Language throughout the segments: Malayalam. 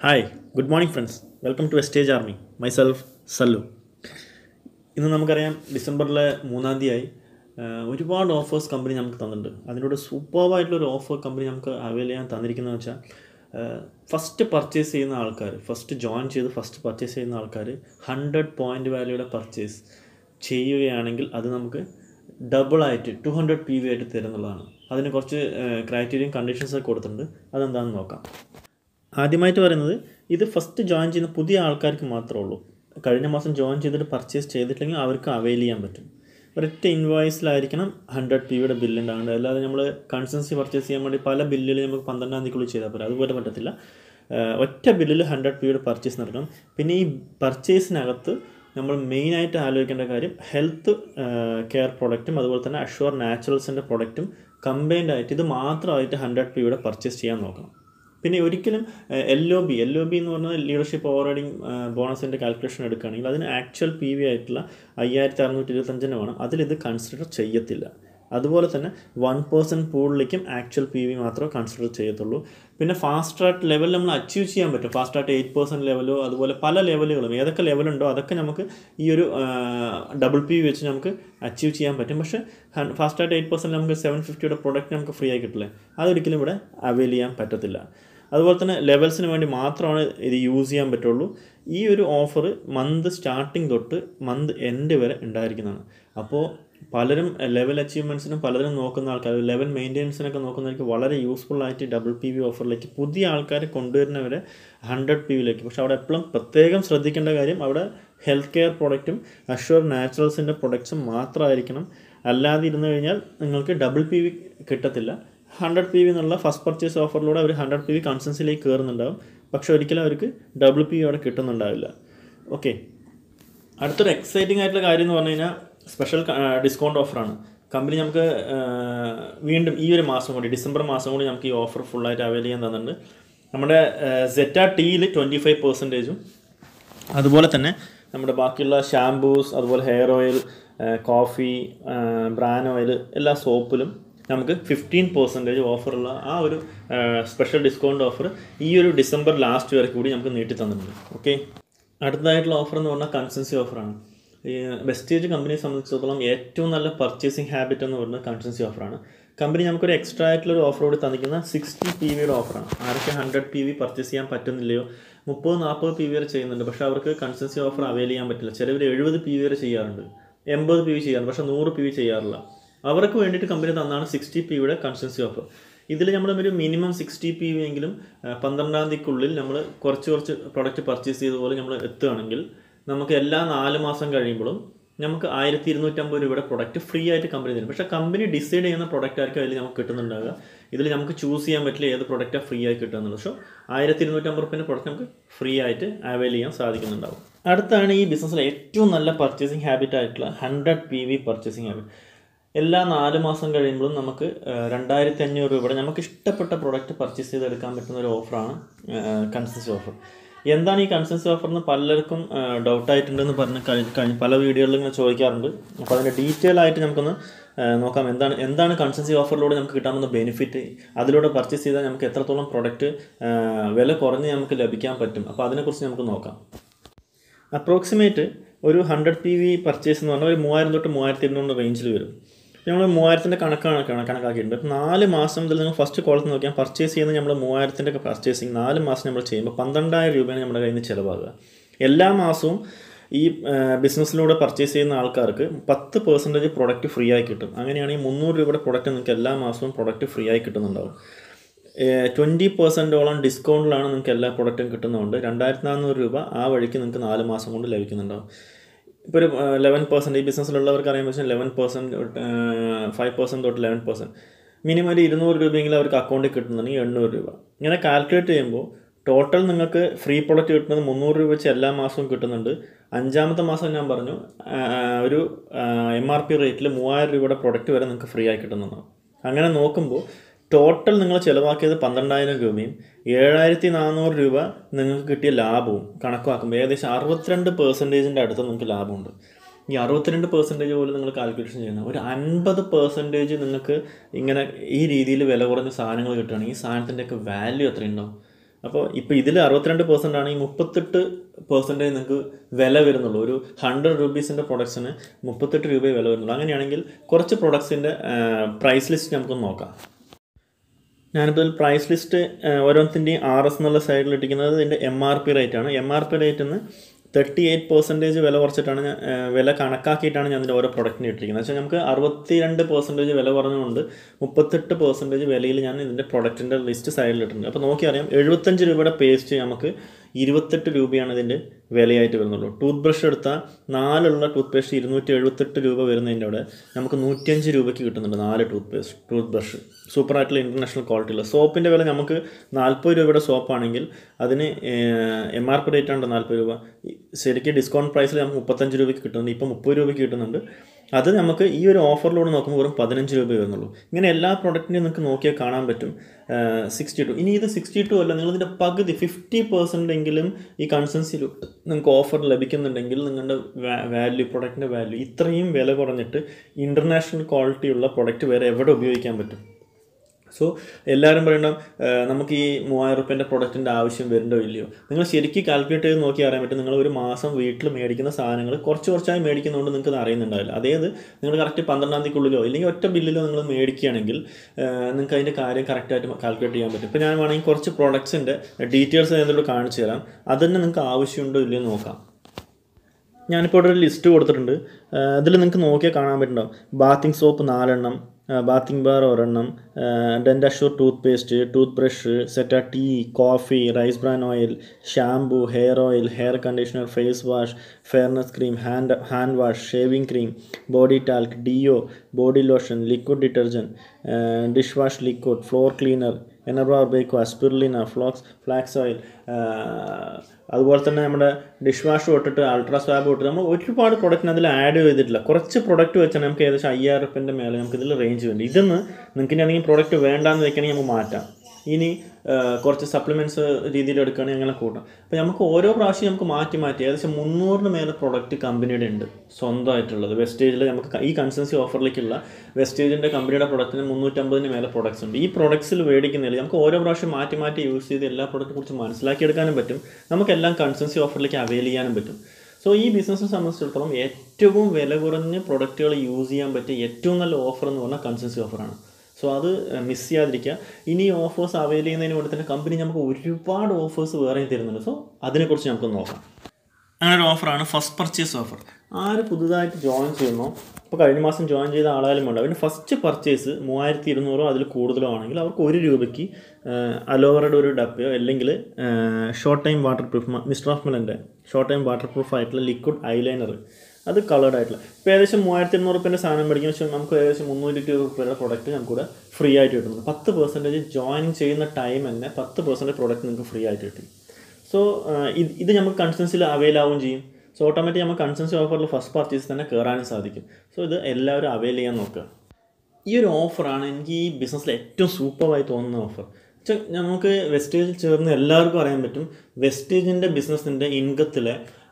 hi good morning friends welcome to എസ്റ്റേജ് ആർമി മൈസെൽഫ് സല്ലു ഇന്ന് നമുക്കറിയാം ഡിസംബറിലെ മൂന്നാം തീയതി ഒരുപാട് ഓഫേഴ്സ് കമ്പനി നമുക്ക് തന്നിട്ടുണ്ട് അതിലൂടെ സൂപ്പർവായിട്ടുള്ളൊരു ഓഫർ കമ്പനി നമുക്ക് അവൈൽ ചെയ്യാൻ തന്നിരിക്കുന്നതെന്ന് വെച്ചാൽ ഫസ്റ്റ് പർച്ചേസ് ചെയ്യുന്ന ആൾക്കാർ ഫസ്റ്റ് ജോയിൻ ചെയ്ത് ഫസ്റ്റ് പർച്ചേസ് ചെയ്യുന്ന ആൾക്കാർ ഹൺഡ്രഡ് പോയിൻറ്റ് വാല്യൂയുടെ പർച്ചേസ് ചെയ്യുകയാണെങ്കിൽ അത് നമുക്ക് ഡബിളായിട്ട് ടു ഹൺഡ്രഡ് പി വി ആയിട്ട് തരുന്നുള്ളതാണ് അതിന് കുറച്ച് ക്രൈറ്റീരിയൻ കണ്ടീഷൻസ് ഒക്കെ കൊടുത്തിട്ടുണ്ട് അതെന്താണെന്ന് നോക്കാം ആദ്യമായിട്ട് പറയുന്നത് ഇത് ഫസ്റ്റ് ജോയിൻ ചെയ്യുന്ന പുതിയ ആൾക്കാർക്ക് മാത്രമേ ഉള്ളൂ കഴിഞ്ഞ മാസം ജോയിൻ ചെയ്തിട്ട് പർച്ചേസ് ചെയ്തിട്ടില്ലെങ്കിൽ അവർക്ക് അവൈൽ ചെയ്യാൻ പറ്റും ഒരൊറ്റ ഇൻവോയ്സിലായിരിക്കണം ഹൺഡ്രഡ് പി യുടെ ബില്ല് ഉണ്ടാകേണ്ടത് അല്ലാതെ നമ്മൾ കൺസൻസി പർച്ചേസ് ചെയ്യാൻ വേണ്ടി പല ബില്ലുകൾ നമുക്ക് പന്ത്രണ്ടാം തീയതിക്കുള്ളിൽ ചെയ്താൽ പോരാ അതുപോലെ പറ്റത്തില്ല ഒറ്റ ബില്ലിൽ ഹൺഡ്രഡ് പി യുടെ പർച്ചേസ് നടക്കണം പിന്നെ ഈ പർച്ചേസിനകത്ത് നമ്മൾ മെയിനായിട്ട് ആലോചിക്കേണ്ട കാര്യം ഹെൽത്ത് കെയർ പ്രൊഡക്റ്റും അതുപോലെ തന്നെ അഷ്വർ നാച്ചുറൽസിൻ്റെ പ്രൊഡക്റ്റും കമ്പൈൻഡ് ആയിട്ട് ഇത് മാത്രമായിട്ട് ഹൺഡ്രഡ് പി യുടെ പർച്ചേസ് ചെയ്യാൻ നോക്കണം പിന്നെ ഒരിക്കലും L O B L O B എന്ന് പറഞ്ഞാൽ ലീഡർഷിപ്പ് ഓവർ റൈഡിങ് ബോണസിൻ്റെ കാൽക്കുലേഷൻ എടുക്കുകയാണെങ്കിൽ അതിന് ആക്ച്വൽ പി വി ആയിട്ടുള്ള അയ്യായിരത്തി അറുന്നൂറ്റി ഇരുപത്തഞ്ചിന് വേണം അതിലിത് കൺസിഡർ ചെയ്യത്തില്ല അതുപോലെ തന്നെ വൺ പേഴ്സൻറ്റ് പൂളിലേക്കും ആക്ച്വൽ പി വി മാത്രമേ കൺസിഡർ ചെയ്യത്തുള്ളൂ പിന്നെ ഫാസ്റ്റ് ട്രാക്ക് ലെവൽ നമ്മൾ അച്ചീവ് ചെയ്യാൻ പറ്റും ഫാസ്റ്റ് ട്രാക്ക് എയ്റ്റ് പേഴ്സൻറ്റ് ലെവലോ അതുപോലെ പല ലെവലുകളും ഏതൊക്കെ ലെവലുണ്ടോ അതൊക്കെ നമുക്ക് ഈ ഒരു ഡബിൾ പി വെച്ച് നമുക്ക് അച്ചീവ് ചെയ്യാൻ പറ്റും പക്ഷേ ഫാസ്റ്റ് ട്രാക്ക് എയ്റ്റ് പെർസെൻറ്റ് നമുക്ക് സെവൻ ഫിഫ്റ്റിയുടെ പ്രൊഡക്റ്റ് നമുക്ക് ഫ്രീ ആയി കിട്ടില്ലേ അതൊരിക്കലും ഇവിടെ അവൈൽ ചെയ്യാൻ പറ്റത്തില്ല അതുപോലെ തന്നെ ലെവൽസിന് വേണ്ടി മാത്രമാണ് ഇത് യൂസ് ചെയ്യാൻ പറ്റുള്ളൂ ഈ ഒരു ഓഫർ മന്ത് സ്റ്റാർട്ടിങ് തൊട്ട് മന്ത് എൻഡ് വരെ ഉണ്ടായിരിക്കുന്നതാണ് അപ്പോൾ പലരും ലെവൽ അച്ചീവ്മെൻറ്റ്സിനും പലരും നോക്കുന്ന ആൾക്കാർ ലെവൽ മെയിൻ്റെനൻസിനൊക്കെ നോക്കുന്നവർക്ക് വളരെ യൂസ്ഫുൾ ആയിട്ട് ഡബിൾ പി വി ഓഫറിലേക്ക് പുതിയ ആൾക്കാരെ കൊണ്ടുവരുന്നവരെ ഹൺഡ്രഡ് പി വിയിലേക്ക് പക്ഷേ അവിടെ എപ്പോഴും പ്രത്യേകം ശ്രദ്ധിക്കേണ്ട കാര്യം അവിടെ ഹെൽത്ത് കെയർ പ്രൊഡക്റ്റും അഷ്വർ നാച്ചുറൽസിൻ്റെ പ്രൊഡക്ട്സും മാത്രമായിരിക്കണം അല്ലാതെ ഇരുന്ന് കഴിഞ്ഞാൽ നിങ്ങൾക്ക് ഡബിൾ പി വി കിട്ടത്തില്ല ഹൺഡ്രഡ് പി വി എന്നുള്ള ഫസ്റ്റ് പർച്ചേസ് ഓഫറിലൂടെ അവർ ഹൺഡ്രഡ് പി വി കൺസൻസിലേക്ക് കയറുന്നുണ്ടാവും പക്ഷേ ഒരിക്കലും അവർക്ക് ഡബിൾ പി വി അവിടെ കിട്ടുന്നുണ്ടാവില്ല ഓക്കെ അടുത്തൊരു എക്സൈറ്റിംഗ് ആയിട്ടുള്ള കാര്യം എന്ന് പറഞ്ഞു കഴിഞ്ഞാൽ സ്പെഷ്യൽ ഡിസ്കൗണ്ട് ഓഫറാണ് കമ്പനി നമുക്ക് വീണ്ടും ഈ ഒരു മാസം കൂടി ഡിസംബർ മാസം കൂടി നമുക്ക് ഈ ഓഫർ ഫുള്ളായിട്ട് അവൈൽ ചെയ്യാൻ തന്നിട്ടുണ്ട് നമ്മുടെ സെറ്റ ടീയിൽ ട്വൻറ്റി ഫൈവ് പെർസെൻറ്റേജും അതുപോലെ തന്നെ നമ്മുടെ ബാക്കിയുള്ള ഷാംപൂസ് അതുപോലെ hair oil coffee bran oil എല്ലാ സോപ്പിലും നമുക്ക് ഫിഫ്റ്റീൻ പെർസെൻറ്റേജ് ഓഫറുള്ള ആ ഒരു സ്പെഷ്യൽ ഡിസ്കൗണ്ട് ഓഫർ ഈ ഒരു ഡിസംബർ ലാസ്റ്റ് വരെ കൂടി നമുക്ക് നീട്ടി തന്നിട്ടുണ്ട് ഓക്കെ അടുത്തതായിട്ടുള്ള ഓഫർ എന്ന് പറഞ്ഞാൽ കൺസൻസി ഓഫറാണ് ഈ വെസ്റ്റേജ് കമ്പനിയെ സംബന്ധിച്ചിടത്തോളം ഏറ്റവും നല്ല പർച്ചേസിങ് ഹാബിറ്റ് എന്ന് പറയുന്നത് കൺസൻസി ഓഫറാണ് കമ്പനി നമുക്കൊരു എക്സ്ട്രാ ആയിട്ടുള്ളൊരു ഓഫർ കൂടി തന്നിരിക്കുന്ന സിക്സ്റ്റി പി വിയുടെ ഓഫറാണ് ആരൊക്കെ ഹൺഡ്രഡ് പി വി പർച്ചേസ് ചെയ്യാൻ പറ്റുന്നില്ലയോ മുപ്പത് നാൽപ്പത് പി വി വരെ ചെയ്യുന്നുണ്ട് പക്ഷേ അവർക്ക് കൺസൻസി ഓഫർ അവൈൽ ചെയ്യാൻ പറ്റില്ല ചിലവർ എഴുപത് പി വി വരെ ചെയ്യാറുണ്ട് എൺപത് പി വി ചെയ്യാറുണ്ട് പക്ഷേ നൂറ് പി വി ചെയ്യാറില്ല അവർക്ക് വേണ്ടിയിട്ട് കമ്പനി തന്നാണ് സിക്സ്റ്റി പി യുടെ കൺസൻസി ഓഫർ ഇതിൽ നമ്മൾ ഒരു മിനിമം സിക്സ്റ്റി പി വി എങ്കിലും പന്ത്രണ്ടാം തീയതിക്കുള്ളിൽ നമ്മൾ കുറച്ച് കുറച്ച് പ്രൊഡക്റ്റ് പർച്ചേസ് ചെയ്തതുപോലെ നമ്മൾ എത്തുകയാണെങ്കിൽ നമുക്ക് എല്ലാ നാല് മാസം കഴിയുമ്പോഴും നമുക്ക് ആയിരത്തി ഇരുന്നൂറ്റമ്പത് രൂപയുടെ പ്രൊഡക്റ്റ് ഫ്രീ ആയിട്ട് കമ്പനി തരും പക്ഷേ കമ്പനി ഡിസൈഡ് ചെയ്യുന്ന പ്രൊഡക്റ്റ് ആയിരിക്കും അതിൽ നമുക്ക് കിട്ടുന്നുണ്ടാവുക ഇതിൽ നമുക്ക് ചൂസ് ചെയ്യാൻ പറ്റില്ല ഏത് പ്രൊഡക്റ്റാണ് ഫ്രീ ആയി കിട്ടുന്നുള്ളത് പക്ഷേ ആയിരത്തി ഇരുന്നൂറ്റമ്പത് റുപ്യൻ്റെ പ്രൊഡക്റ്റ് നമുക്ക് ഫ്രീ ആയിട്ട് അവൈൽ ചെയ്യാൻ സാധിക്കുന്നുണ്ടാവും അടുത്താണ് ഈ ബിസിനസ്സിലെ ഏറ്റവും നല്ല പർച്ചേസിങ് ഹാബിറ്റ് ആയിട്ടുള്ള hundred P V purchasing habit എല്ലാ നാല് മാസം കഴിയുമ്പോഴും നമുക്ക് രണ്ടായിരത്തി അഞ്ഞൂറ് രൂപയുടെ നമുക്ക് ഇഷ്ടപ്പെട്ട പ്രൊഡക്റ്റ് പർച്ചേസ് ചെയ്തെടുക്കാൻ പറ്റുന്ന ഒരു ഓഫറാണ് കൺസൻസി ഓഫർ എന്താണ് ഈ കൺസൻസി ഓഫർ എന്ന് പലർക്കും ഡൗട്ടായിട്ടുണ്ടെന്ന് പറഞ്ഞ് കഴിഞ്ഞ് കഴിഞ്ഞ് പല വീഡിയോകളിലും ഇങ്ങനെ ചോദിക്കാറുണ്ട് അപ്പോൾ അതിൻ്റെ ഡീറ്റെയിൽ ആയിട്ട് നമുക്കൊന്ന് നോക്കാം എന്താണ് എന്താണ് കൺസൻസി ഓഫറിലൂടെ നമുക്ക് കിട്ടാവുന്ന ബെനിഫിറ്റ് അതിലൂടെ പർച്ചേസ് ചെയ്താൽ നമുക്ക് എത്രത്തോളം പ്രൊഡക്റ്റ് വില കുറഞ്ഞ് നമുക്ക് ലഭിക്കാൻ പറ്റും അപ്പോൾ അതിനെക്കുറിച്ച് നമുക്ക് നോക്കാം അപ്രോക്സിമേറ്റ് ഒരു ഹൺഡ്രഡ് പി വി പർച്ചേസ് എന്ന് പറഞ്ഞാൽ ഒരു മൂവായിരം തൊട്ട് മൂവായിരത്തി ഇരുന്നൂറ് റേഞ്ചിൽ വരും നമ്മൾ മൂവായിരത്തിൻ്റെ കണക്കാണ് കണക്കാക്കിയിട്ടുണ്ട് അപ്പോൾ നാല് മാസം മുതൽ നിങ്ങൾ ഫസ്റ്റ് കോളത്ത് നോക്കിയാൽ പർച്ചേസ് ചെയ്യുന്നത് നമ്മൾ മൂവായിരത്തിൻ്റെ ഒക്കെ പർച്ചേസിങ് നാല് മാസം നമ്മൾ ചെയ്യുമ്പോൾ പന്ത്രണ്ടായിരം രൂപയാണ് നമ്മുടെ കയ്യിൽ നിന്ന് ചിലവാകുക എല്ലാ മാസവും ഈ ബിസിനസ്സിലൂടെ പർച്ചേസ് ചെയ്യുന്ന ആൾക്കാർക്ക് പത്ത് പെർസെൻറ്റേജ് പ്രൊഡക്റ്റ് ഫ്രീ ആയി കിട്ടും അങ്ങനെയാണെങ്കിൽ മുന്നൂറ് രൂപയുടെ പ്രൊഡക്റ്റ് നിങ്ങൾക്ക് എല്ലാ മാസവും പ്രൊഡക്റ്റ് ഫ്രീ ആയി കിട്ടുന്നുണ്ടാവും ട്വൻറ്റി പെർസെൻറ്റോളം ഡിസ്കൗണ്ടിലാണ് നിങ്ങൾക്ക് എല്ലാ പ്രൊഡക്റ്റും കിട്ടുന്നതുകൊണ്ട് രണ്ടായിരത്തി നാനൂറ് രൂപ ആ വഴിക്ക് നിങ്ങൾക്ക് നാല് മാസം കൊണ്ട് ലഭിക്കുന്നുണ്ടാവും ഇപ്പോൾ ഒരു ലെവൻ പെർസെൻറ്റ് ഈ ബിസിനസ്സിലുള്ളവർക്ക് അറിയാൻ പറ്റും ലെവൻ പെർസെൻറ്റ് ഫൈവ് പെർസെൻറ്റ് തൊട്ട് ലെവൻ പെർസെൻറ്റ് മിനിമം ഒരു ഇരുന്നൂറ് രൂപയെങ്കിലും അവർക്ക് അക്കൗണ്ടിൽ കിട്ടുന്നുണ്ടെങ്കിൽ എണ്ണൂറ് രൂപ ഇങ്ങനെ കാൽക്കുലേറ്റ് ചെയ്യുമ്പോൾ ടോട്ടൽ നിങ്ങൾക്ക് ഫ്രീ പ്രൊഡക്റ്റ് കിട്ടുന്നത് മുന്നൂറ് രൂപ വെച്ച് എല്ലാ മാസവും കിട്ടുന്നുണ്ട് അഞ്ചാമത്തെ മാസം ഞാൻ പറഞ്ഞു ഒരു എം ആർ പി റേറ്റിൽ മൂവായിരം രൂപയുടെ പ്രൊഡക്റ്റ് വരെ നിങ്ങൾക്ക് ഫ്രീ ആയി കിട്ടുന്നതാണ് അങ്ങനെ നോക്കുമ്പോൾ ടോട്ടൽ നിങ്ങൾ ചിലവാക്കിയത് പന്ത്രണ്ടായിരം രൂപയും ഏഴായിരത്തി നാനൂറ് രൂപ നിങ്ങൾക്ക് കിട്ടിയ ലാഭവും കണക്കാക്കുമ്പോൾ ഏകദേശം അറുപത്തിരണ്ട് പെർസെൻറ്റേജിൻ്റെ അടുത്ത് നിങ്ങൾക്ക് ലാഭമുണ്ട് ഈ അറുപത്തിരണ്ട് പെർസെൻറ്റേജ് പോലും നിങ്ങൾ കാൽക്കുലേഷൻ ചെയ്യുന്ന ഒരു അൻപത് പെർസെൻറ്റേജ് നിങ്ങൾക്ക് ഇങ്ങനെ ഈ രീതിയിൽ വില കുറഞ്ഞ സാധനങ്ങൾ കിട്ടുകയാണെങ്കിൽ ഈ സാധനത്തിൻ്റെയൊക്കെ വാല്യൂ എത്രയുണ്ടാവും അപ്പോൾ ഇപ്പോൾ ഇതിൽ അറുപത്തിരണ്ട് പെർസെൻ്റ് ആണ് ഈ മുപ്പത്തെട്ട് പെർസെൻറ്റേജ് നിങ്ങൾക്ക് വില വരുന്നുള്ളൂ ഒരു ഹൺഡ്രഡ് റുപ്പീസിൻ്റെ പ്രൊഡക്ട്സിന് മുപ്പത്തെട്ട് രൂപയെ വില വരുന്നുള്ളൂ അങ്ങനെയാണെങ്കിൽ കുറച്ച് പ്രൊഡക്ട്സിൻ്റെ പ്രൈസ് ലിസ്റ്റ് നമുക്ക് നോക്കാം ഞാനിപ്പോൾ ഇതിൽ പ്രൈസ് ലിസ്റ്റ് ഓരോരുത്തിൻ്റെയും ആർ എസ് എന്നുള്ള സൈഡിൽ ഇട്ടിരിക്കുന്നത് ഇതിൻ്റെ എം ആർ പി റേറ്റ് ആണ് എം ആർ പി റേറ്റിൽ നിന്ന് തേർട്ടി എയ്റ്റ് പെർസെൻറ്റേജ് വില കുറച്ചിട്ടാണ് ഞാൻ വില കണക്കാക്കിയിട്ടാണ് ഞാൻ ഇതിൻ്റെ ഓരോ പ്രൊഡക്റ്റിന് ഇട്ടിരിക്കുന്നത് വെച്ചാൽ നമുക്ക് അറുപത്തി രണ്ട് പെർസെൻറ്റേജ് വില പറഞ്ഞുകൊണ്ട് മുപ്പത്തെട്ട് പെർസെൻറ്റേജ് വിലയിൽ ഞാൻ ഇതിൻ്റെ പ്രൊഡക്റ്റിൻ്റെ ലിസ്റ്റ് സൈഡിൽ ഇട്ടിട്ടുണ്ട് അപ്പോൾ നോക്കിയറിയാം എഴുപത്തഞ്ച് രൂപയുടെ പേസ്റ്റ് നമുക്ക് ഇരുപത്തെട്ട് രൂപയാണ് ഇതിൻ്റെ വിലയായിട്ട് വരുന്നുള്ളൂ ടൂത്ത് ബ്രഷ് എടുത്താൽ നാലുള്ള ടൂത്ത് പേസ്റ്റ് ഇരുന്നൂറ്റി എഴുപത്തെട്ട് രൂപ വരുന്നതിൻ്റെ അവിടെ നമുക്ക് നൂറ്റിയഞ്ച് രൂപയ്ക്ക് കിട്ടുന്നുണ്ട് നാല് ടൂത്ത് പേസ്റ്റ് ടൂത്ത് ബ്രഷ് സൂപ്പറായിട്ടുള്ള ഇൻ്റർനാഷണൽ ക്വാളിറ്റിയുള്ള സോപ്പിൻ്റെ വില നമുക്ക് നാൽപ്പത് രൂപയുടെ സോപ്പാണെങ്കിൽ അതിന് എം ആർ പി റേറ്റ് ഉണ്ട് നാൽപ്പത് രൂപ ശരിക്കും ഡിസ്കൗണ്ട് പ്രൈസിൽ നമുക്ക് മുപ്പത്തഞ്ച് രൂപയ്ക്ക് കിട്ടുന്നുണ്ട് ഇപ്പോൾ മുപ്പത് രൂപയ്ക്ക് കിട്ടുന്നുണ്ട് അത് നമുക്ക് ഈ ഒരു ഓഫറിലൂടെ നോക്കുമ്പോൾ വെറും പതിനഞ്ച് രൂപ വരുന്നുള്ളൂ ഇങ്ങനെ എല്ലാ പ്രൊഡക്റ്റിനെയും നിങ്ങൾക്ക് നോക്കിയാൽ കാണാൻ പറ്റും സിക്സ്റ്റി ടു ഇനി ഇത് സിക്സ്റ്റി ടു അല്ല നിങ്ങളിതിൻ്റെ പകുതി ഫിഫ്റ്റി പെർസെൻ്റ് എങ്കിലും ഈ കൺസൻസിൽ നിങ്ങൾക്ക് ഓഫർ ലഭിക്കുന്നുണ്ടെങ്കിൽ നിങ്ങളുടെ വാല്യൂ പ്രൊഡക്റ്റിൻ്റെ വാല്യൂ ഇത്രയും വില കുറഞ്ഞിട്ട് ഇൻ്റർനാഷണൽ ക്വാളിറ്റിയുള്ള പ്രൊഡക്റ്റ് വേറെ എവിടെ ഉപയോഗിക്കാൻ പറ്റും സോ എല്ലാവരും പറയണം നമുക്ക് ഈ മൂവായിരം റുപ്യൻ്റെ പ്രൊഡക്റ്റിൻ്റെ ആവശ്യം വരുന്നുണ്ടോ ഇല്ലയോ നിങ്ങൾ ശരിക്കും കാൽക്കുലേറ്റ് ചെയ്ത് നോക്കി അറിയാൻ പറ്റും നിങ്ങൾ ഒരു മാസം വീട്ടിൽ മേടിക്കുന്ന സാധനങ്ങൾ കുറച്ച് കുറച്ചായി മേടിക്കുന്നതുകൊണ്ട് നിങ്ങൾക്ക് അത് അറിയുന്നുണ്ടാവില്ല അതായത് നിങ്ങൾ കറക്റ്റ് പന്ത്രണ്ടാം തീയതിക്കുള്ളിലോ അല്ലെങ്കിൽ ഒറ്റ ബില്ലിലോ നിങ്ങൾ മേടിക്കുകയാണെങ്കിൽ നിങ്ങൾക്ക് അതിൻ്റെ കാര്യം കറക്റ്റായിട്ട് കാൽക്കുലേറ്റ് ചെയ്യാൻ പറ്റും ഇപ്പോൾ ഞാൻ വേണമെങ്കിൽ കുറച്ച് പ്രൊഡക്ട്സിൻ്റെ ഡീറ്റെയിൽസ് അതിനോട് കാണിച്ചു തരാം അതന്നെ നിങ്ങൾക്ക് ആവശ്യമുണ്ടോ ഇല്ലയോ നോക്കാം ഞാനിപ്പോൾ ഇവിടെ ഒരു ലിസ്റ്റ് കൊടുത്തിട്ടുണ്ട് അതിൽ നിങ്ങൾക്ക് നോക്കിയാൽ കാണാൻ പറ്റുന്നുണ്ടാവും ബാത്തിങ് സോപ്പ് നാലെണ്ണം ബാത്തിങ് ബാർ ഒരെണ്ണം ഡെൻഡാഷൂർ toothpaste toothbrush set tea coffee rice bran oil shampoo hair oil hair conditioner face wash fairness cream hand hand wash shaving cream body talc deo body lotion liquid detergent dish wash liquid floor cleaner എനർബാർ ബേക്കോ അസ്പിർലിന ഫ്ലോക്സ് ഫ്ലാക്സ് ഓയിൽ അതുപോലെ തന്നെ നമ്മുടെ ഡിഷ് വാഷ് തൊട്ടിട്ട് അൾട്രാ സ്വാബ് തൊട്ടിട്ട് നമ്മൾ ഒരുപാട് പ്രൊഡക്റ്റിന് അതിൽ ആഡ് ചെയ്തിട്ടില്ല കുറച്ച് പ്രൊഡക്റ്റ് വെച്ചാൽ നമുക്ക് ഏകദേശം അയ്യായിരം റുപ്യൻ്റെ മേലെ നമുക്ക് ഇതിൽ റേഞ്ച് വേണ്ടി ഇതെന്ന് നിങ്ങൾക്ക് ഇനി എന്തെങ്കിലും പ്രൊഡക്റ്റ് വേണ്ടാന്ന് വെക്കണമെങ്കിൽ നമുക്ക് മാറ്റാം ഇനി കുറച്ച് സപ്ലിമെൻറ്റ്സ് രീതിയിൽ എടുക്കുകയാണെങ്കിൽ അങ്ങനെ കൂട്ടാം അപ്പോൾ നമുക്ക് ഓരോ പ്രാവശ്യം നമുക്ക് മാറ്റി മാറ്റി ഏകദേശം മുന്നൂറിന് മേലെ പ്രൊഡക്റ്റ് കമ്പനിയുടെ ഉണ്ട് സ്വന്തമായിട്ടുള്ളത് വെസ്റ്റേജിൽ നമുക്ക് ഈ കൺസൻസി ഓഫറിലേക്കുള്ള വെസ്റ്റേജിൻ്റെ കമ്പനിയുടെ പ്രൊഡക്റ്റിന് മുന്നൂറ്റമ്പതിന് മേലെ പ്രൊഡക്ട്സ് ഉണ്ട് ഈ പ്രൊഡക്ട്സിൽ മേടിക്കുന്നതിൽ നമുക്ക് ഓരോ പ്രാവശ്യം മാറ്റി മാറ്റി യൂസ് ചെയ്ത് എല്ലാ പ്രൊഡക്റ്റിനെ കുറിച്ച് മനസ്സിലാക്കിയെടുക്കാനും പറ്റും നമുക്കെല്ലാം കൺസൻസി ഓഫറിലേക്ക് അവൈൽ ചെയ്യാനും പറ്റും സോ ഈ ബിസിനസ്സിനെ സംബന്ധിച്ചിടത്തോളം ഏറ്റവും വില കുറഞ്ഞ പ്രൊഡക്റ്റുകൾ യൂസ് ചെയ്യാൻ പറ്റിയ ഏറ്റവും നല്ല ഓഫർ എന്ന് പറഞ്ഞാൽ കൺസൻസി ഓഫറാണ് സോ അത് മിസ് ചെയ്യാതിരിക്കുക ഇനി ഓഫേഴ്സ് അവൈൽ ചെയ്യുന്നതിന് വേണ്ടി തന്നെ കമ്പനി നമുക്ക് ഒരുപാട് ഓഫേഴ്സ് വേറെയും തരുന്നുണ്ട് സോ അതിനെക്കുറിച്ച് നമുക്ക് നോക്കാം അങ്ങനെ ഒരു ഓഫറാണ് ഫസ്റ്റ് പർച്ചേസ് ഓഫർ ആര് പുതുതായിട്ട് ജോയിൻ ചെയ്യുന്നോ ഇപ്പോൾ കഴിഞ്ഞ മാസം ജോയിൻ ചെയ്ത ആളായാലും വേണ്ട അവന് ഫസ്റ്റ് പർച്ചേസ് മൂവായിരത്തി ഇരുന്നൂറോ അതിൽ കൂടുതലോ ആണെങ്കിൽ അവർക്ക് ഒരു രൂപയ്ക്ക് അലോവറയുടെ ഒരു ഡപ്പയോ അല്ലെങ്കിൽ short time waterproof Mister of മെലൻ്റെ ഷോർട്ട് ടൈം വാട്ടർ പ്രൂഫ് ആയിട്ടുള്ള ലിക്വിഡ് ഐലൈനർ അത് കളേർഡ് ആയിട്ടുള്ള ഇപ്പോൾ ഏകദേശം മൂവായിരത്തി എണ്ണൂറ് റുപ്യൻ്റെ സാധനം മേടിക്കുന്ന വെച്ചാൽ നമുക്ക് ഏകദേശം മുന്നൂറ്റി ഇരുപത് റുപ്യയുടെ പ്രൊഡക്റ്റ് നമുക്കിവിടെ ഫ്രീ ആയിട്ട് കിട്ടുന്നുണ്ട് പത്ത് പെർസെൻറ്റേജ് ജോയിനിങ് ചെയ്യുന്ന ടൈം തന്നെ പത്ത് പെർസെൻറ്റേജ് പ്രൊഡക്റ്റ് നിങ്ങൾക്ക് ഫ്രീ ആയിട്ട് കിട്ടും സോ ഇത് ഇത് നമുക്ക് കൺസൻസിൽ അവൈൽ ആവുകയും ചെയ്യും സോ ഓട്ടോമാറ്റിക് നമുക്ക് കൺസൻസി ഓഫറിൽ ഫസ്റ്റ് പർച്ചേസ് തന്നെ കയറാനും സാധിക്കും സോ ഇത് എല്ലാവരും അവൈൽ ചെയ്യാൻ നോക്കുക ഈ ഒരു ഓഫറാണ് എനിക്ക് ഈ ബിസിനസ്സിൽ ഏറ്റവും സൂപ്പറായി തോന്നുന്ന ഓഫർ വെച്ചാൽ നമുക്ക് വെസ്റ്റേജിൽ ചേർന്ന് എല്ലാവർക്കും അറിയാൻ പറ്റും വെസ്റ്റേജിൻ്റെ ബിസിനസ്സിൻ്റെ ഇൻകത്തിലെ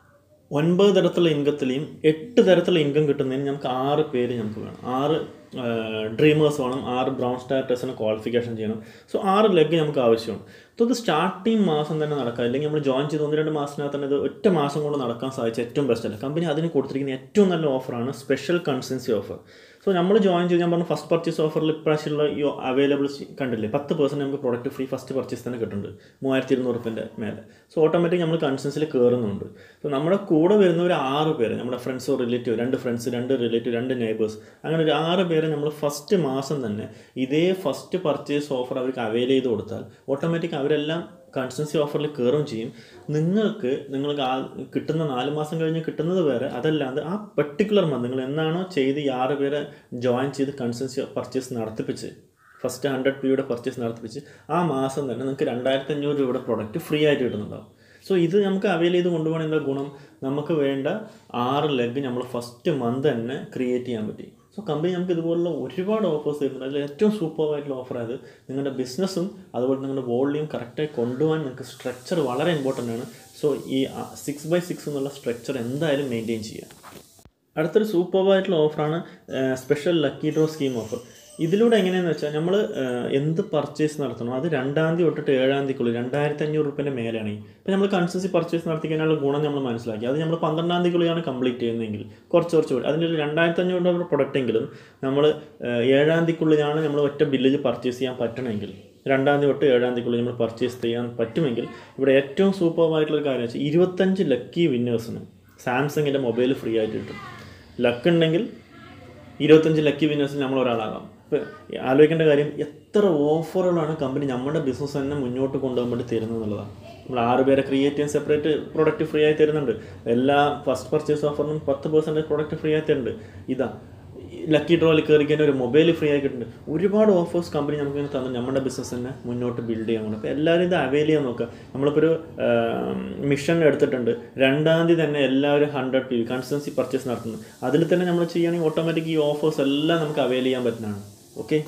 ഒൻപത് തരത്തിലുള്ള ഇൻകത്തിലെയും എട്ട് തരത്തിലുള്ള ഇൻകം കിട്ടുന്നതിന് നമുക്ക് ആറ് പേര് നമുക്ക് വേണം ആറ് ഡ്രീമേഴ്സ് വേണം ആറ് ബ്രൗൺ സ്റ്റാർ ടെസ്റ്റിന് ക്വാളിഫിക്കേഷൻ ചെയ്യണം സോ ആറ് ലെഗ് നമുക്ക് ആവശ്യമാണ് സോ ഇത് സ്റ്റാർട്ടിങ് മാസം തന്നെ നടക്കുക അല്ലെങ്കിൽ നമ്മൾ ജോയിൻ ചെയ്ത് ഒന്ന് രണ്ട് മാസത്തിനകത്ത് തന്നെ ഇത് ഒറ്റ മാസം കൊണ്ട് നടക്കാൻ സാധിച്ച ഏറ്റവും ബെസ്റ്റ് അല്ല കമ്പനി അതിന് കൊടുത്തിരിക്കുന്ന ഏറ്റവും നല്ല ഓഫറാണ് സ്പെഷ്യൽ കൺസൻസി ഓഫർ സോ നമ്മൾ ജോയിൻ ചെയ്ത് ഞാൻ പറഞ്ഞ ഫസ്റ്റ് പർച്ചേസ് ഓഫറിൽ ഇപ്രാവശ്യമുള്ള ഈ അവൈലബിൾ കണ്ടില്ലേ പത്ത് പെർസെൻറ്റ് നമുക്ക് പ്രോഡക്റ്റ് ഫ്രീ ഫസ്റ്റ് പർച്ചേസ് തന്നെ കിട്ടുന്നുണ്ട് മൂവായിരത്തി ഇരുന്നൂറ് റുപ്യൻ്റെ മേലെ സോ ഓട്ടോമാറ്റിക് നമ്മൾ കൺസൻസിൽ കയറുന്നുണ്ട് സോ നമ്മുടെ കൂടെ വരുന്ന ഒരു ആറ് പേര് നമ്മുടെ ഫ്രണ്ട്സോ റിലേറ്റീവ് രണ്ട് ഫ്രണ്ട്സ് രണ്ട് റിലേറ്റീവ് രണ്ട് നെയ്ബേഴ്സ് അങ്ങനെ ഒരു ആറ് പേരെ നമ്മൾ ഫസ്റ്റ് മാസം തന്നെ ഇതേ ഫസ്റ്റ് പർച്ചേസ് ഓഫർ അവർക്ക് അവൈൽ ചെയ്ത് കൊടുത്താൽ ഓട്ടോമാറ്റിക് അവരെല്ലാം കൺസൻസി ഓഫറിൽ കയറുകയും ചെയ്യും നിങ്ങൾക്ക് നിങ്ങൾക്ക് ആ കിട്ടുന്ന നാല് മാസം കഴിഞ്ഞ് കിട്ടുന്നത് വേറെ അതല്ലാതെ ആ പെർട്ടിക്കുലർ മന്ത് നിങ്ങൾ എന്നാണോ ചെയ്ത് ഈ ആറ് പേരെ ജോയിൻ ചെയ്ത് കൺസൻസി പർച്ചേസ് നടത്തിപ്പിച്ച് ഫസ്റ്റ് ഹൺഡ്രഡ് പിയുടെ പർച്ചേസ് നടത്തിപ്പിച്ച് ആ മാസം തന്നെ നിങ്ങൾക്ക് രണ്ടായിരത്തി അഞ്ഞൂറ് രൂപയുടെ പ്രൊഡക്റ്റ് ഫ്രീ ആയിട്ട് കിട്ടുന്നുണ്ടാവും സോ ഇത് നമുക്ക് അവൈൽ ചെയ്ത് കൊണ്ടുപോകണമെന്ന ഗുണം നമുക്ക് വേണ്ട ആറ് ലെഗ് നമ്മൾ ഫസ്റ്റ് മന്ത് തന്നെ ക്രിയേറ്റ് ചെയ്യാൻ പറ്റി സോ കമ്പനി നമുക്ക് ഇതുപോലുള്ള ഒരുപാട് ഓഫേഴ്സ് തരുന്നുണ്ട് അതിൽ ഏറ്റവും സൂപ്പർ ആയിട്ടുള്ള ഓഫർ ആയത് നിങ്ങളുടെ ബിസിനസ്സും അതുപോലെ നിങ്ങളുടെ വോളിയം കറക്റ്റായി കൊണ്ടുപോകാൻ നിങ്ങൾക്ക് സ്ട്രക്ചർ വളരെ ഇമ്പോർട്ടൻ്റ് ആണ് സോ ഈ സിക്സ് ബൈ സിക്സ് എന്നുള്ള സ്ട്രക്ചർ എന്തായാലും മെയിൻറ്റെയിൻ ചെയ്യുക അടുത്തൊരു സൂപ്പർ ആയിട്ടുള്ള ഓഫറാണ് special lucky draw scheme offer ഇതിലൂടെ എങ്ങനെയാണെന്ന് വെച്ചാൽ നമ്മൾ എന്ത് പർച്ചേസ് നടത്തണോ അത് രണ്ടാം തീയതി തൊട്ടിട്ട് ഏഴാം തീയതിക്കുള്ളിൽ രണ്ടായിരത്തി അഞ്ഞൂറ് റുപ്യൻ്റെ മേലെയാണ് ഇപ്പോൾ നമ്മൾ കൺസൻസി പർച്ചേസ് നടത്തി കഴിഞ്ഞാൽ ഗുണം നമ്മൾ മനസ്സിലാക്കി അത് നമ്മൾ പന്ത്രണ്ടാം തീയതിക്കുള്ളിലാണ് കംപ്ലീറ്റ് ചെയ്യുന്നതെങ്കിൽ കുറച്ച് കുറച്ച് കൂടി അതിൻ്റെ ഒരു രണ്ടായിരത്തി അഞ്ഞൂറ് രൂപ പ്രൊഡക്റ്റ് എങ്കിലും നമ്മൾ ഏഴാം തീയതിക്കുള്ളിലാണ് നമ്മൾ ഒറ്റ ബില്ലിൽ പർച്ചേസ് ചെയ്യാൻ പറ്റണമെങ്കിൽ രണ്ടാം തീയതി തൊട്ട് ഏഴാം തീയതിക്കുള്ളിൽ നമ്മൾ പർച്ചേസ് ചെയ്യാൻ പറ്റുമെങ്കിൽ ഇവിടെ ഏറ്റവും സൂപ്പർവായിട്ടുള്ള ഒരു കാര്യം വെച്ചാൽ ഇരുപത്തഞ്ച് ലക്കി വിന്നേഴ്സിന് സാംസങ്ങിൻ്റെ മൊബൈൽ ഫ്രീ ആയിട്ട് കിട്ടും ലക്ക് ഉണ്ടെങ്കിൽ ഇരുപത്തഞ്ച് ലക്കി വിന്നേഴ്സിൽ നമ്മൾ ഒരാളാകാം ഇപ്പോൾ ആലോചിക്കേണ്ട കാര്യം എത്ര ഓഫറുകളാണ് കമ്പനി നമ്മുടെ ബിസിനസ് തന്നെ മുന്നോട്ട് കൊണ്ടുപോകാൻ വേണ്ടി തരുന്നത് എന്നുള്ളതാണ് നമ്മൾ ആറ് പേരെ ക്രിയേറ്റ് ചെയ്യാൻ സെപ്പറേറ്റ് പ്രോഡക്റ്റ് ഫ്രീ ആയി തരുന്നുണ്ട് എല്ലാ ഫസ്റ്റ് പർച്ചേസ് ഓഫറിനും പത്ത് പെർസെൻറ്റേജ് പ്രോഡക്റ്റ് ഫ്രീ ആയി തരുന്നുണ്ട് ഇതാ ലക്കി ഡ്രോയിൽ കയറി കഴിഞ്ഞാൽ ഒരു മൊബൈൽ ഫ്രീ ആയി കിട്ടുന്നുണ്ട് ഒരുപാട് ഓഫേഴ്സ് കമ്പനി നമുക്ക് ഇങ്ങനെ തന്നു നമ്മുടെ ബിസിനസ് തന്നെ മുന്നോട്ട് ബിൽഡ് ചെയ്യാൻ കൊണ്ട് അപ്പോൾ എല്ലാവരും ഇത് അവൈൽ ചെയ്യാൻ നോക്കുക നമ്മളിപ്പോൾ ഒരു മിഷൻ എടുത്തിട്ടുണ്ട് രണ്ടാം തീയതി തന്നെ എല്ലാവരും ഹൺഡ്രഡ് പി കൺസൻസി പർച്ചേസ് നടത്തുന്നു അതിൽ തന്നെ നമ്മൾ ചെയ്യുകയാണെങ്കിൽ ഓട്ടോമാറ്റിക് ഈ ഓഫേഴ്സ് എല്ലാം നമുക്ക് അവൈൽ ചെയ്യാൻ പറ്റുന്നതാണ് ഓക്കെ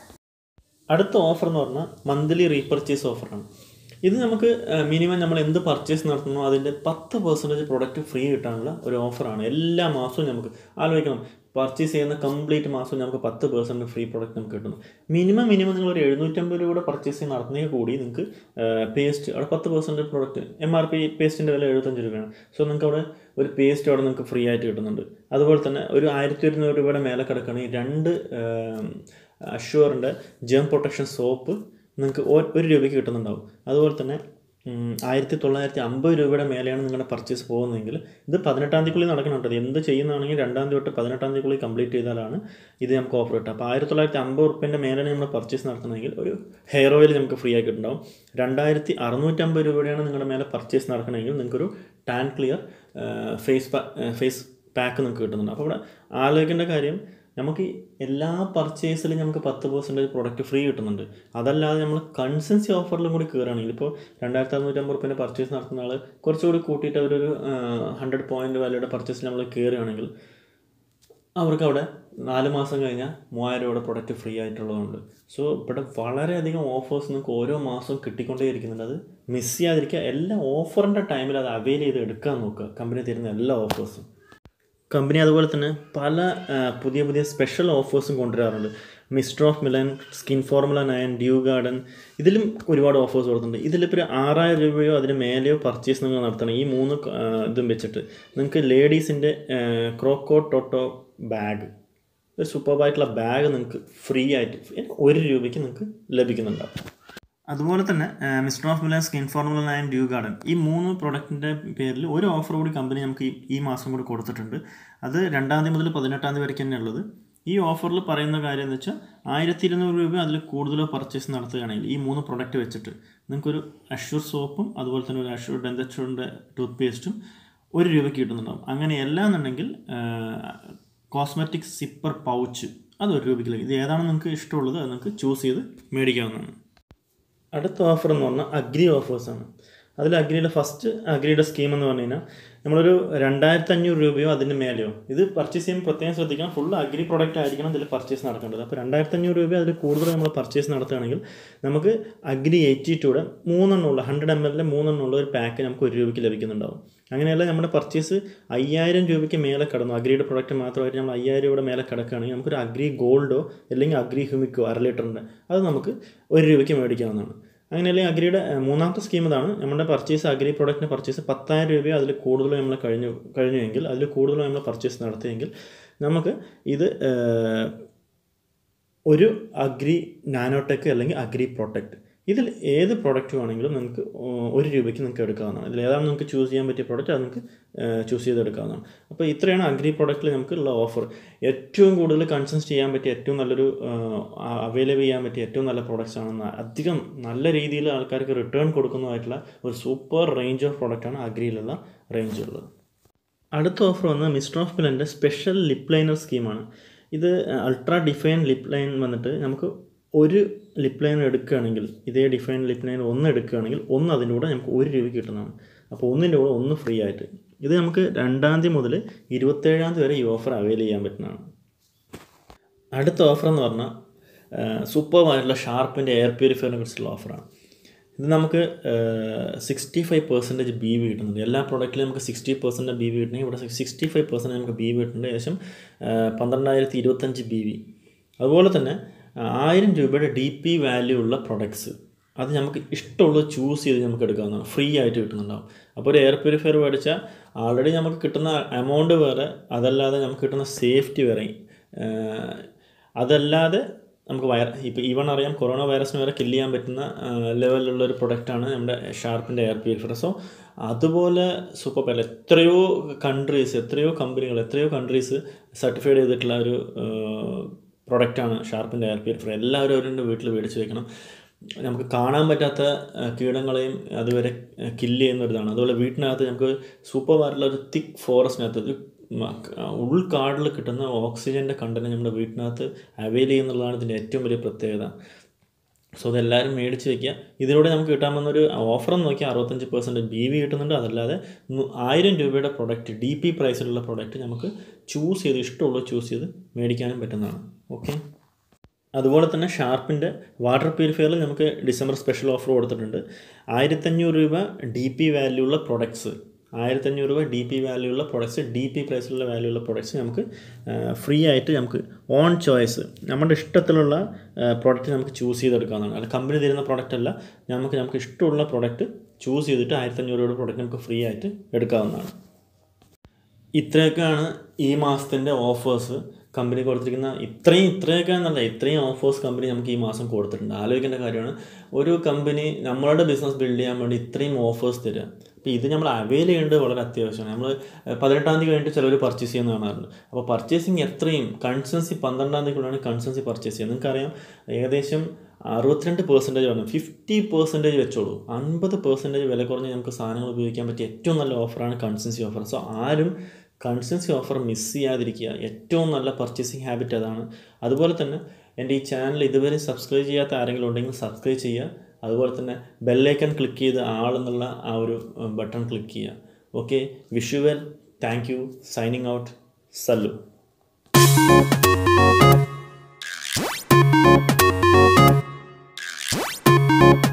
അടുത്ത ഓഫർ എന്ന് പറഞ്ഞാൽ മന്ത്ലി റീപർച്ചേസ് ഓഫറാണ് ഇത് നമുക്ക് മിനിമം നമ്മൾ എന്ത് പർച്ചേസ് നടത്തുന്നോ അതിൻ്റെ പത്ത് പെർസെൻറ്റേജ് പ്രൊഡക്റ്റ് ഫ്രീ കിട്ടാനുള്ള ഒരു ഓഫറാണ് എല്ലാ മാസവും നമുക്ക് ആലോചിക്കണം പർച്ചേസ് ചെയ്യുന്ന കംപ്ലീറ്റ് മാസവും നമുക്ക് പത്ത് പെർസെൻറ്റ് ഫ്രീ പ്രൊഡക്റ്റ് നമുക്ക് കിട്ടുന്നു മിനിമം മിനിമം നിങ്ങൾ ഒരു എഴുന്നൂറ്റമ്പത് രൂപയുടെ പർച്ചേസ് നടത്തുന്നെങ്കിൽ കൂടി നിങ്ങൾക്ക് പേസ്റ്റ് അവിടെ പത്ത് percent product M R P പേസ്റ്റിൻ്റെ വില എഴുപത്തഞ്ച് രൂപയാണ് സോ നിങ്ങൾക്ക് അവിടെ ഒരു പേസ്റ്റ് അവിടെ നിങ്ങൾക്ക് ഫ്രീ ആയിട്ട് കിട്ടുന്നുണ്ട് അതുപോലെ തന്നെ ഒരു ആയിരത്തി ഒരുന്നൂറ് രൂപയുടെ മേലെ കിടക്കുകയാണെങ്കിൽ രണ്ട് അഷ്യൂറിൻ്റെ ജേം പ്രൊട്ടക്ഷൻ സോപ്പ് നിങ്ങൾക്ക് ഒരു രൂപയ്ക്ക് കിട്ടുന്നുണ്ടാവും അതുപോലെ തന്നെ ആയിരത്തി തൊള്ളായിരത്തി അമ്പത് രൂപയുടെ മേലെയാണ് നിങ്ങളുടെ പർച്ചേസ് പോകുന്നതെങ്കിൽ ഇത് പതിനെട്ടാം തീയതിക്കുള്ളിൽ നടക്കുന്നുണ്ട് എന്ത് ചെയ്യുന്നതാണെങ്കിൽ രണ്ടാം തീയതി തൊട്ട് പതിനെട്ടാം തീയതിക്കുള്ളിൽ കംപ്ലീറ്റ് ചെയ്താലാണ് ഇത് നമുക്ക് ഓഫർ കിട്ടുക അപ്പോൾ ആയിരത്തി തൊള്ളായിരത്തി അമ്പത് റുപ്യൻ്റെ മേലെയാണ് നമ്മൾ പർച്ചേസ് നടത്തുന്നതെങ്കിൽ ഒരു ഹെയർ ഓയിൽ നമുക്ക് ഫ്രീ ആയി കിട്ടുന്നുണ്ടാവും രണ്ടായിരത്തി അറുന്നൂറ്റമ്പത് രൂപയുടെയാണ് നിങ്ങളുടെ മേലെ പർച്ചേസ് നടക്കണമെങ്കിൽ നിങ്ങൾക്കൊരു tan clear face face pack നിങ്ങൾക്ക് കിട്ടുന്നുണ്ട് അപ്പോൾ ഇവിടെ ആലോചിക്കേണ്ട കാര്യം നമുക്ക് എല്ലാ പർച്ചേസിലും നമുക്ക് പത്ത് പെർസെൻറ്റേജ് പ്രൊഡക്റ്റ് ഫ്രീ കിട്ടുന്നുണ്ട് അതല്ലാതെ നമ്മൾ കൺസൻസി ഓഫറിലും കൂടി കയറുകയാണെങ്കിൽ ഇപ്പോൾ രണ്ടായിരത്തി അറുന്നൂറ്റമ്പത് റുപ്യൻ്റെ പർച്ചേസ് നടത്തുന്ന ആൾ കുറച്ചുകൂടി കൂട്ടിയിട്ട് അവരൊരു ഹൺഡ്രഡ് പോയിൻറ്റ് വാല്യൂടെ പർച്ചേസിൽ നമ്മൾ കയറുകയാണെങ്കിൽ അവർക്ക് അവിടെ നാല് മാസം കഴിഞ്ഞാൽ മൂവായിരം രൂപയുടെ പ്രൊഡക്റ്റ് ഫ്രീ ആയിട്ടുള്ളതുണ്ട് സോ ഇവിടെ വളരെയധികം ഓഫേഴ്സ് നിങ്ങൾക്ക് ഓരോ മാസവും കിട്ടിക്കൊണ്ടേ ഇരിക്കുന്നുണ്ട് അത് മിസ് ചെയ്യാതിരിക്കുക എല്ലാ ഓഫറിൻ്റെ ടൈമിൽ അത് അവൈൽ ചെയ്ത് എടുക്കാൻ നോക്കുക കമ്പനി തരുന്ന എല്ലാ ഓഫേഴ്സും കമ്പനി അതുപോലെ തന്നെ പല പുതിയ പുതിയ സ്പെഷ്യൽ ഓഫേഴ്സും കൊണ്ടുവരാറുണ്ട് Mister of Milan skin formula nine dew garden ഇതിലും ഒരുപാട് ഓഫേഴ്സ് കൊടുക്കുന്നുണ്ട് ഇതിലിപ്പോൾ ഒരു ആറായിരം രൂപയോ അതിന് മേലെയോ പർച്ചേസ് നിങ്ങൾ നടത്തണം ഈ മൂന്ന് ഇതും വെച്ചിട്ട് നിങ്ങൾക്ക് ലേഡീസിൻ്റെ ക്രോക്കോ ടോട്ടോ ബാഗ് ഒരു സൂപ്പർബായിട്ടുള്ള ബാഗ് നിങ്ങൾക്ക് ഫ്രീ ആയിട്ട് ഒരു രൂപയ്ക്ക് നിങ്ങൾക്ക് ലഭിക്കുന്നുണ്ടാവും അതുപോലെ തന്നെ Mister of Milan skin formula nine dew garden ഈ മൂന്ന് പ്രൊഡക്റ്റിൻ്റെ പേരിൽ ഒരു ഓഫർ കൂടി കമ്പനി നമുക്ക് ഈ മാസം കൂടി കൊടുത്തിട്ടുണ്ട് അത് രണ്ടാം തീയതി മുതൽ പതിനെട്ടാം തീയതി വരെയ്ക്ക് തന്നെ ഉള്ളത് ഈ ഓഫറിൽ പറയുന്ന കാര്യം എന്ന് വെച്ചാൽ ആയിരത്തി ഇരുന്നൂറ് രൂപ അതിൽ കൂടുതലോ പർച്ചേസ് നടത്തുകയാണെങ്കിൽ ഈ മൂന്ന് പ്രൊഡക്റ്റ് വെച്ചിട്ട് നിങ്ങൾക്കൊരു അഷ്യൂർ സോപ്പും അതുപോലെ തന്നെ ഒരു അഷ്യൂർ ഡെന്തച്ചൂറിൻ്റെ ടൂത്ത് പേസ്റ്റും ഒരു രൂപയ്ക്ക് കിട്ടുന്നുണ്ടാവും അങ്ങനെ എന്നുണ്ടെങ്കിൽ കോസ്മെറ്റിക് സിപ്പർ പൗച്ച് അത് ഒരു രൂപയ്ക്ക് ഇത് ഏതാണ് നിങ്ങൾക്ക് ഇഷ്ടമുള്ളത് അത് നിങ്ങൾക്ക് ചൂസ് ചെയ്ത് മേടിക്കാവുന്നതാണ് അടുത്ത ഓഫർ എന്ന് പറഞ്ഞാൽ അഗ്രി ഓഫേഴ്സാണ് അതിൽ അഗ്രിയുടെ ഫസ്റ്റ് അഗ്രിയുടെ സ്കീം എന്ന് പറഞ്ഞു കഴിഞ്ഞാൽ നമ്മളൊരു രണ്ടായിരത്തി അഞ്ഞൂറ് രൂപയോ അതിന് മേലെയോ ഇത് പർച്ചേസ് ചെയ്യുമ്പോൾ പ്രത്യേകം ശ്രദ്ധിക്കണം ഫുൾ അഗ്രി പ്രോഡക്റ്റ് ആയിരിക്കണം ഇതിൽ പർച്ചേസ് നടക്കേണ്ടത് അപ്പോൾ രണ്ടായിരത്തി അഞ്ഞൂറ് രൂപ അതിൽ കൂടുതൽ നമ്മൾ പർച്ചേസ് നടത്തുകയാണെങ്കിൽ നമുക്ക് അഗ്രി എയ്റ്റി ടൂടെ മൂന്നെണ്ണമുള്ള ഹൺഡ്രഡ് എം എല്ലിലെ മൂന്നെണ്ണമുള്ള ഒരു പാക്ക് നമുക്ക് ഒരു രൂപയ്ക്ക് ലഭിക്കുന്നുണ്ടാവും അങ്ങനെയല്ല നമ്മുടെ പർച്ചേസ് അയ്യായിരം രൂപയ്ക്ക് മേലെ കടന്നു അഗ്രിയുടെ പ്രൊഡക്റ്റ് മാത്രമായിട്ട് നമ്മൾ അയ്യായിരം രൂപയുടെ മേലെ കിടക്കുകയാണെങ്കിൽ നമുക്കൊരു അഗ്രി ഗോൾഡോ അല്ലെങ്കിൽ അഗ്രി ഹ്യൂമിക്കോ അര ലിറ്ററിൻ്റെ അത് നമുക്ക് ഒരു രൂപയ്ക്ക് മേടിക്കാവുന്നതാണ് അങ്ങനെയല്ലെങ്കിൽ അഗ്രിയുടെ മൂന്നാമത്തെ സ്കീം ഇതാണ് നമ്മുടെ പർച്ചേസ് അഗ്രി പ്രോഡക്റ്റിൻ്റെ പർച്ചേസ് പത്തായിരം രൂപയോ അതിൽ കൂടുതലോ നമ്മൾ കഴിഞ്ഞു കഴിഞ്ഞുവെങ്കിൽ അതിൽ കൂടുതലോ നമ്മൾ പർച്ചേസ് നടത്തിയെങ്കിൽ നമുക്ക് ഇത് ഒരു അഗ്രി നാനോടെക് അല്ലെങ്കിൽ അഗ്രി പ്രൊട്ടക്റ്റ് ഇതിൽ ഏത് പ്രോഡക്റ്റ് വേണമെങ്കിലും നിങ്ങൾക്ക് ഒരു രൂപയ്ക്ക് നിങ്ങൾക്ക് എടുക്കാവുന്നതാണ് ഇതിൽ ഏതാണ് നിങ്ങൾക്ക് ചൂസ് ചെയ്യാൻ പറ്റിയ പ്രോഡക്റ്റ് അത് നിങ്ങൾക്ക് ചൂസ് ചെയ്തെടുക്കാവുന്നതാണ് അപ്പോൾ ഇത്രയാണ് അഗ്രി പ്രോഡക്റ്റിൽ നമുക്കുള്ള ഓഫർ ഏറ്റവും കൂടുതൽ കൺസൻസ് ചെയ്യാൻ പറ്റിയ ഏറ്റവും നല്ലൊരു അവൈലബിൾ ചെയ്യാൻ പറ്റിയ ഏറ്റവും നല്ല പ്രോഡക്റ്റ്സ് ആണ് അധികം നല്ല രീതിയിൽ ആൾക്കാർക്ക് റിട്ടേൺ കൊടുക്കുന്നതായിട്ടുള്ള ഒരു സൂപ്പർ റേഞ്ച് ഓഫ് പ്രോഡക്റ്റാണ് അഗ്രിയിലുള്ള റേഞ്ച് ഉള്ളത് അടുത്ത ഓഫർ വന്ന് മിസ്റ്റർ ഓഫ് മിലൻ്റെ സ്പെഷ്യൽ ലിപ് ലൈനർ സ്കീമാണ് ഇത് അൾട്രാ ഡിഫൈൻ ലിപ് ലൈൻ വന്നിട്ട് നമുക്ക് ഒരു ലിപ് ലൈൻ എടുക്കുകയാണെങ്കിൽ ഇതേ ഡിഫൈൻ ലിപ് ലൈൻ ഒന്ന് എടുക്കുകയാണെങ്കിൽ ഒന്ന് അതിൻ്റെ കൂടെ നമുക്ക് ഒരു രൂപയ്ക്ക് കിട്ടുന്നതാണ് അപ്പോൾ ഒന്നിൻ്റെ കൂടെ ഒന്ന് ഫ്രീ ആയിട്ട് ഇത് നമുക്ക് രണ്ടാം തീയതി മുതൽ ഇരുപത്തേഴാം തീയതി വരെ ഈ ഓഫർ അവൈൽ ചെയ്യാൻ പറ്റുന്നതാണ് അടുത്ത ഓഫർ എന്ന് പറഞ്ഞാൽ സൂപ്പർമായിട്ടുള്ള ഷാർപ്പിൻ്റെ എയർ പ്യൂരിഫയറിനെ കുറിച്ചുള്ള ഓഫറാണ് ഇത് നമുക്ക് sixty five percentage B V കിട്ടുന്നുണ്ട് എല്ലാ പ്രോഡക്റ്റിലും നമുക്ക് സിക്സ്റ്റി പെർസെൻറ്റ് ബി വി കിട്ടണമെങ്കിൽ ഇവിടെ സിക്സ്റ്റി ഫൈവ് പെർസെൻറ്റ് നമുക്ക് ബി വി കിട്ടുന്നുണ്ട് ഏകദേശം പന്ത്രണ്ടായിരത്തി ഇരുപത്തഞ്ച് ബി വി അതുപോലെ തന്നെ ആയിരം രൂപയുടെ ഡി പി വാല്യൂ ഉള്ള പ്രൊഡക്ട്സ് അത് നമുക്ക് ഇഷ്ടമുള്ളത് ചൂസ് ചെയ്ത് നമുക്ക് എടുക്കാവുന്നതാണ് ഫ്രീ ആയിട്ട് കിട്ടുന്നുണ്ടാവും അപ്പോൾ ഒരു എയർ പ്യൂരിഫയർ മേടിച്ചാൽ ആൾറെഡി നമുക്ക് കിട്ടുന്ന എമൗണ്ട് വേറെ അതല്ലാതെ നമുക്ക് കിട്ടുന്ന സേഫ്റ്റി വേറെ ഏഹ് അതല്ലാതെ നമുക്ക് വയർ ഇപ്പോൾ ഈവൺ അറിയാം കൊറോണ വൈറസിന് വരെ കില്ല് ചെയ്യാൻ പറ്റുന്ന ലെവലിലുള്ള ഒരു പ്രൊഡക്റ്റാണ് നമ്മുടെ ഷാർപ്പിൻ്റെ എയർ പ്യൂരിഫയർ സോ അതുപോലെ സൂപ്പർ പയർ എത്രയോ കൺട്രീസ് എത്രയോ കമ്പനികൾ എത്രയോ കൺട്രീസ് സർട്ടിഫൈഡ് ചെയ്തിട്ടുള്ള ഒരു പ്രൊഡക്റ്റാണ് ഷാർപ്പിൻ്റെ എയർ പ്യൂരിഫയർ എല്ലാവരും അവരുടെ വീട്ടിൽ മേടിച്ച് വെക്കണം നമുക്ക് കാണാൻ പറ്റാത്ത ആ, കീടങ്ങളെയും അതുവരെ കില്ല് ചെയ്യുന്ന ഒരു ഇതാണ് അതുപോലെ വീട്ടിനകത്ത് നമുക്ക് സൂപ്പർ ആയിട്ടുള്ള ഒരു തിക്ക് ഫോറസ്റ്റിനകത്ത് ഒരു മ- ഉൾക്കാടിൽ കിട്ടുന്ന ഓക്സിജൻ്റെ കണ്ടന്റ് നമ്മുടെ വീട്ടിനകത്ത് അവൈൽ ചെയ്യുന്നുള്ളതാണ് ഇതിൻ്റെ ഏറ്റവും വലിയ പ്രത്യേകത സോ അതെല്ലാവരും മേടിച്ച് വെക്കുക ഇതിലൂടെ നമുക്ക് കിട്ടാമെന്നൊരു ഓഫർ എന്ന് നോക്കിയാൽ അറുപത്തഞ്ച് പെർസെൻറ്റ് ബി വി കിട്ടുന്നുണ്ട് അതല്ലാതെ നു- ആയിരം രൂപയുടെ പ്രൊഡക്റ്റ് ഡി പി പ്രൈസിലുള്ള പ്രൊഡക്റ്റ് നമുക്ക് ചൂസ് ചെയ്ത് ഇഷ്ടമുള്ളത് ചൂസ് ചെയ്ത് മേടിക്കാനും പറ്റുന്നതാണ് ഓക്കെ അതുപോലെ തന്നെ ഷാർപ്പിൻ്റെ വാട്ടർ പ്യൂരിഫയറിൽ നമുക്ക് ഡിസംബർ സ്പെഷ്യൽ ഓഫർ കൊടുത്തിട്ടുണ്ട് ആയിരത്തഞ്ഞൂറ് രൂപ ഡി പി വാല്യൂ ഉള്ള പ്രൊഡക്ട്സ് ആയിരത്തഞ്ഞൂറ് രൂപ ഡി പി വാല്യൂ ഉള്ള പ്രൊഡക്ട്സ് ഡി പി പ്രൈസിലുള്ള വാല്യൂ ഉള്ള പ്രൊഡക്ട്സ് നമുക്ക് ഫ്രീ ആയിട്ട് നമുക്ക് ഓൺ ചോയ്സ് നമ്മുടെ ഇഷ്ടത്തിലുള്ള പ്രോഡക്റ്റ് നമുക്ക് ചൂസ് ചെയ്തെടുക്കാവുന്നതാണ് അല്ല കമ്പനി തരുന്ന പ്രോഡക്റ്റ് അല്ല നമുക്ക് നമുക്ക് ഇഷ്ടമുള്ള പ്രോഡക്റ്റ് ചൂസ് ചെയ്തിട്ട് ആയിരത്തഞ്ഞൂറ് രൂപയുടെ പ്രോഡക്റ്റ് നമുക്ക് ഫ്രീ ആയിട്ട് എടുക്കാവുന്നതാണ് ഇത്രയൊക്കെയാണ് ഈ മാസത്തിൻ്റെ ഓഫേഴ്സ് കമ്പനി കൊടുത്തിരിക്കുന്ന ഇത്രയും ഇത്രയൊക്കെ എന്നല്ല ഇത്രയും ഓഫേഴ്സ് കമ്പനി നമുക്ക് ഈ മാസം കൊടുത്തിട്ടുണ്ട് ആലോചിക്കേണ്ട കാര്യമാണ് ഒരു കമ്പനി നമ്മളുടെ ബിസിനസ് ബിൽഡ് ചെയ്യാൻ വേണ്ടി ഇത്രയും ഓഫേഴ്സ് തരിക അപ്പോൾ ഇത് നമ്മൾ അവൈൽ ചെയ്യേണ്ടത് വളരെ അത്യാവശ്യമാണ് നമ്മൾ പതിനെട്ടാം തീയതി കഴിഞ്ഞിട്ട് ചിലർ പർച്ചേസ് ചെയ്യുന്ന കാണാറുണ്ട് അപ്പോൾ പർച്ചേസിങ് എത്രയും കൺസൻസി പന്ത്രണ്ടാം തീയതിക്കുള്ളിലാണ് കൺസൻസി പർച്ചേസ് ചെയ്യുന്നത് നിങ്ങൾക്കറിയാം ഏകദേശം അറുപത്തിരണ്ട് പെർസെൻറ്റേജ് വേണം ഫിഫ്റ്റി പെർസെൻറ്റേജ് വെച്ചോളൂ അൻപത് പെർസെൻറ്റേജ് വില കുറഞ്ഞ് നമുക്ക് സാധനങ്ങൾ ഉപയോഗിക്കാൻ പറ്റിയ ഏറ്റവും നല്ല ഓഫറാണ് കൺസൻസി ഓഫർ സോ ആരും കൺസൻസി ഓഫർ മിസ് ചെയ്യാതിരിക്കുക ഏറ്റവും നല്ല പർച്ചേസിങ് ഹാബിറ്റ് അതാണ് അതുപോലെ തന്നെ എൻ്റെ ഈ ചാനൽ ഇതുവരെ സബ്സ്ക്രൈബ് ചെയ്യാത്ത ആരെങ്കിലും ഉണ്ടെങ്കിൽ സബ്സ്ക്രൈബ് ചെയ്യുക അതുപോലെ തന്നെ ബെല്ലൈക്കൺ ക്ലിക്ക് ചെയ്ത് ആളെന്നുള്ള ആ ഒരു ബട്ടൺ ക്ലിക്ക് ചെയ്യുക okay wish well thank you signing out Sallu Thank